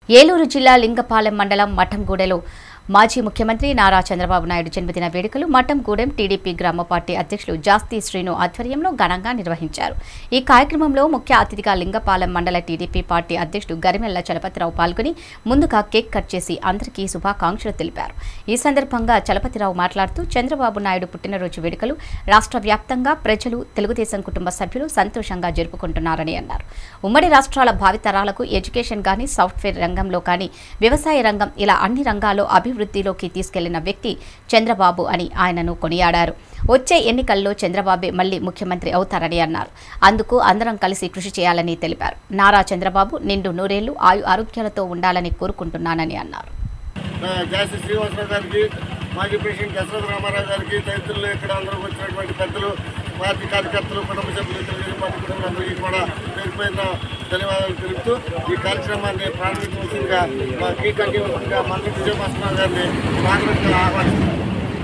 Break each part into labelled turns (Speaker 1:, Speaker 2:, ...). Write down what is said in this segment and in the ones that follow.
Speaker 1: ఏలూరు జిల్లా లింగపాలెం మండలం మఠంగూడెలో మాజీ ముఖ్యమంత్రి నారా చంద్రబాబు నాయుడు జన్మదిన వేడుకలు మఠంగూడెం టీడీపీ గ్రామ పార్టీ అధ్యక్షులు జాస్తి శ్రీను ఆధ్వర్యంలో ఘనంగా నిర్వహించారు ఈ కార్యక్రమంలో ముఖ్య అతిథిగా లింగపాలెం మండల టీడీపీ పార్టీ అధ్యక్షుడు గరిమెల్ల చలపతిరావు పాల్గొని ముందుగా కేక్ కట్ చేసి అందరికీ శుభాకాంక్షలు తెలిపారు ఈ సందర్భంగా చలపతిరావు మాట్లాడుతూ చంద్రబాబు నాయుడు పుట్టినరోజు వేడుకలు రాష్ట్ర వ్యాప్తంగా ప్రజలు తెలుగుదేశం కుటుంబ సభ్యులు సంతోషంగా జరుపుకుంటున్నారని అన్నారు ఉమ్మడి రాష్ట్రాల భావితరాలకు ఎడ్యుకేషన్ కానీ సాఫ్ట్వేర్ రంగంలో కానీ వ్యవసాయ రంగం ఇలా అన్ని రంగాల్లో అభివృద్ధిలోకి తీసుకెళ్లిన వ్యక్తి చంద్రబాబు అని ఆయనను కొనియాడారు వచ్చే ఎన్నికల్లో చంద్రబాబే మళ్లీ ముఖ్యమంత్రి అవుతారని అన్నారు అందుకు అందరం కలిసి కృషి చేయాలని తెలిపారు నారా చంద్రబాబు నిండు నూరేళ్లు ఆయు ఆరోగ్యాలతో ఉండాలని కోరుకుంటున్నానని అన్నారు
Speaker 2: జాస్తి శ్రీనివాసరావు గారికి మాజీ ప్రెసిడెంట్ దశరథ రామారావు గారికి తదితరులు ఇక్కడ అందరూ వచ్చినటువంటి పెద్దలు పార్టీ కార్యకర్తలు కుటుంబ సభ్యులు తెలుగుదేశం పార్టీ కుటుంబాలందరికీ కూడా పేరు పైన ధన్యవాదాలు తెలుపుతూ ఈ కార్యక్రమాన్ని ప్రారంభించవలసిందిగా మా కీ కంటివలసిందిగా మంత్రి విజయభాస్కర్ గారిని స్వాగతంగా ఆహ్వానిస్తున్నాం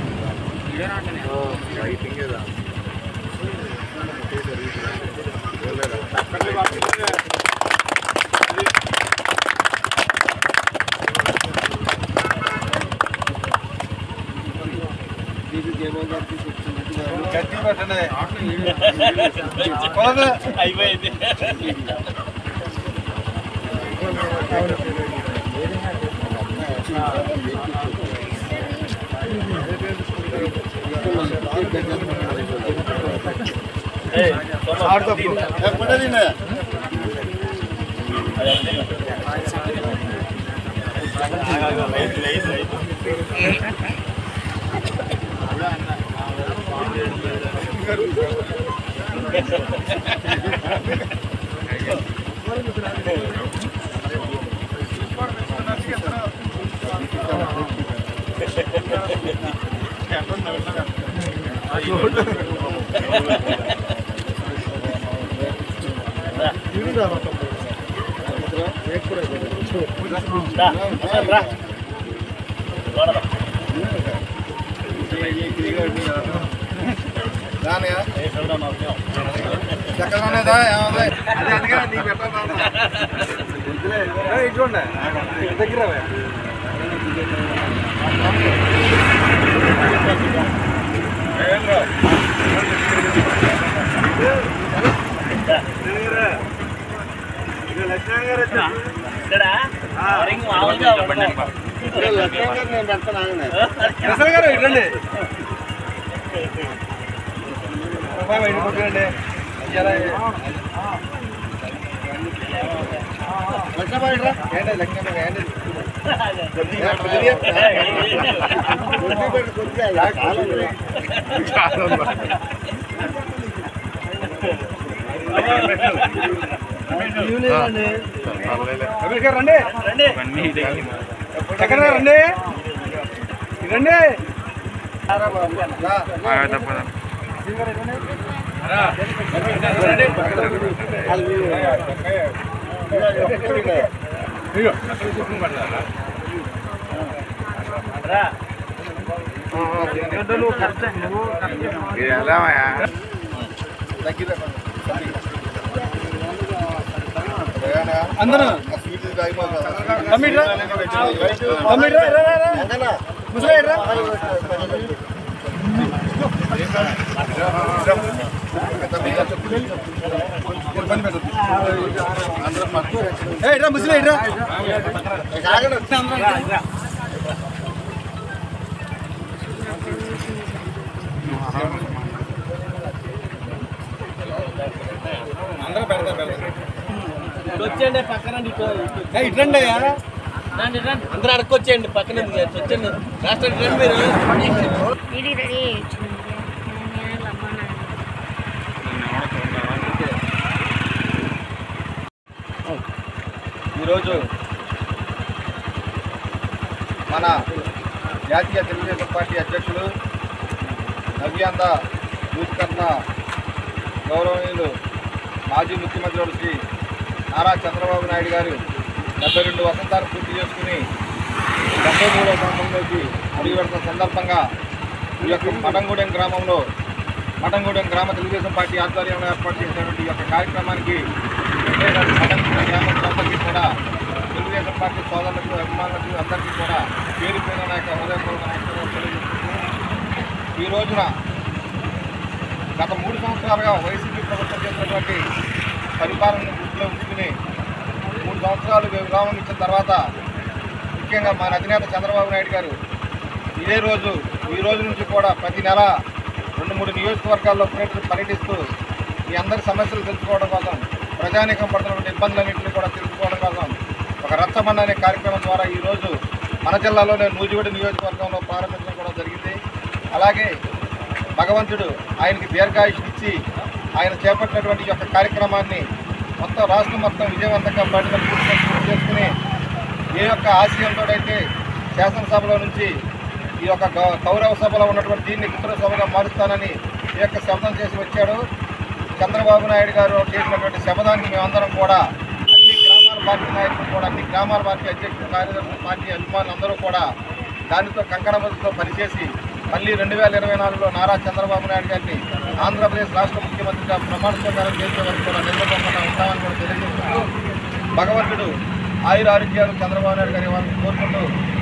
Speaker 2: ఎప్పుడైనా నేను పెడతాను ఆగండి. లక్ష్మణ్ రా. కొద్దిగా పెట్టు, కొద్దిగా. కాలం ఉంది.
Speaker 3: అందరూ ముసలి
Speaker 4: వచ్చేయండి పక్కన ఇటు
Speaker 3: ఇట్రండి అయ్యా
Speaker 4: రండి రండి అందరూ అడగొచ్చేయండి పక్కన వచ్చేయండి రాష్ట్ర రండి మీరు
Speaker 5: ఇది రెడీ వచ్చింది నేను లమ్మన్నా
Speaker 3: ఈరోజు మన జాతీయ తెలుగుదేశం పార్టీ అధ్యక్షులు నవ్యాంద యూత్కర్త గౌరవనీయులు మాజీ ముఖ్యమంత్రి శ్రీ నారా చంద్రబాబు నాయుడు గారు డెబ్బై రెండు వసంతాలు పూర్తి చేసుకుని డెబ్బై మూడవ సంవత్సరంలోకి అడుగు పెడుతున్న సందర్భంగా ఈ యొక్క మఠంగూడెం గ్రామంలో మఠంగూడెం గ్రామ తెలుగుదేశం పార్టీ ఆధ్వర్యంలో ఏర్పాటు చేసినటువంటి ఈ యొక్క కార్యక్రమానికి మఠంగూడెం గ్రామ ప్రజలకి కూడా తెలుగుదేశం తెలుగుదేశం పార్టీ సోదరులకు అభిమానులకు అందరికీ కూడా పేరు పేరు నాయక హృదయపూర్వక నమస్కారాలు తెలియజేస్తున్నాను ఈ రోజున గత మూడు సంవత్సరాలుగా వైసీపీ ప్రభుత్వం చేసినటువంటి పరిపాలనను దృష్టిలో ఉంచుకుని మూడు సంవత్సరాలు విరామం ఇచ్చిన తర్వాత ముఖ్యంగా మన అధినేత చంద్రబాబు నాయుడు గారు ఇదే రోజు ఈ రోజు నుంచి కూడా ప్రతి నెల రెండు మూడు నియోజకవర్గాల్లో పర్యటి- పర్యటిస్తూ మీ అందరి సమస్యలు తెలుసుకోవడం కోసం ప్రజానీకం పడుతున్నటువంటి ఇబ్బందులన్నింటినీ కూడా తెలుసుకోవడం కోసం ఒక రచ్చబండ అనే కార్యక్రమం ద్వారా ఈరోజు మన జిల్లాలోనే నూజివీడు నియోజకవర్గంలో ప్రారంభించడం కూడా జరిగింది అలాగే భగవంతుడు ఆయనకి దీర్ఘాయుష్నిచ్చి ఆయన చేపట్టినటువంటి ఈ యొక్క కార్యక్రమాన్ని మొత్తం రాష్ట్రం మొత్తం విజయవంతంగా ప్రజలకు పూర్తి చేసుకుని ఏ యొక్క ఆశయంతో అయితే శాసనసభలో నుంచి ఈ యొక్క గౌ- కౌరవ సభలో ఉన్నటువంటి దీన్ని ఉత్తర సభగా మారుస్తానని ఈ యొక్క శబ్దం చేసి వచ్చాడు చంద్రబాబు నాయుడు గారు చేసినటువంటి శబదానికి మేమందరం కూడా అన్ని గ్రామాల పార్టీ నాయకులు కూడా అన్ని గ్రామాల పార్టీ అధ్యక్షులు కార్యదర్శులు పార్టీ అభిమానులు అందరూ కూడా దానితో కంకణబద్దుతో పనిచేసి మళ్ళీ రెండు వేల ఇరవై నాలుగులో నారా చంద్రబాబు నాయుడు గారిని ఆంధ్రప్రదేశ్ రాష్ట్ర ముఖ్యమంత్రిగా ప్రమాణ స్వీకారం చేసే వరకు కూడా నిలబడకుండా ఉంటామని కూడా తెలియజేస్తూ భగవంతుడు ఆయుర ఆరోగ్యాలు చంద్రబాబు నాయుడు గారి వాళ్ళని కోరుకుంటూ